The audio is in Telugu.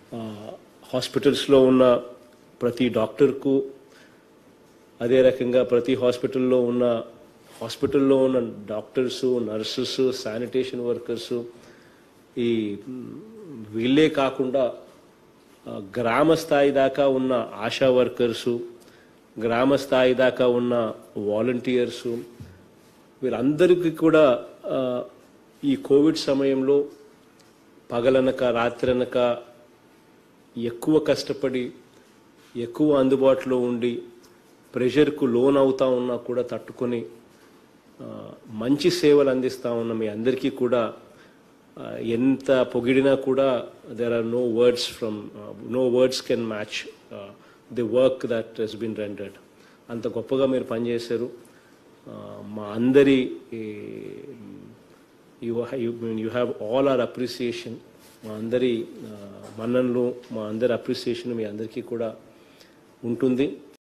హాస్పిటల్స్లో ఉన్న ప్రతి డాక్టర్కు అదే రకంగా ప్రతి హాస్పిటల్లో ఉన్న హాస్పిటల్లో ఉన్న డాక్టర్స్ నర్సెస్ శానిటేషన్ వర్కర్స్ ఈ మ్, వీళ్ళే కాకుండా ఆ, గ్రామ స్థాయి దాకా ఉన్న ఆశా వర్కర్సు గ్రామ స్థాయి దాకా ఉన్న వాలంటీర్సు వీరందరికీ కూడా ఆ, ఈ కోవిడ్ సమయంలో పగలనక రాత్రనక ఎక్కువ కష్టపడి ఎక్కువ అందుబాటులో ఉండి ప్రెషర్కు లోన్ అవుతా ఉన్నా కూడా తట్టుకొని ఆ, మంచి సేవలు అందిస్తా ఉన్న మీ అందరికీ కూడా ఆ, ఎంత పొగిడినా కూడా there are no words from no words can match the work that he's been rendered అంత గొప్పగా మీరు పనిచేశారు ఆ, మా అందరి you you have all our appreciation మా అందరి ఆ, మన్ననలు మా అందరి అప్రిసియేషన్ మీ అందరికీ కూడా ఉంటుంది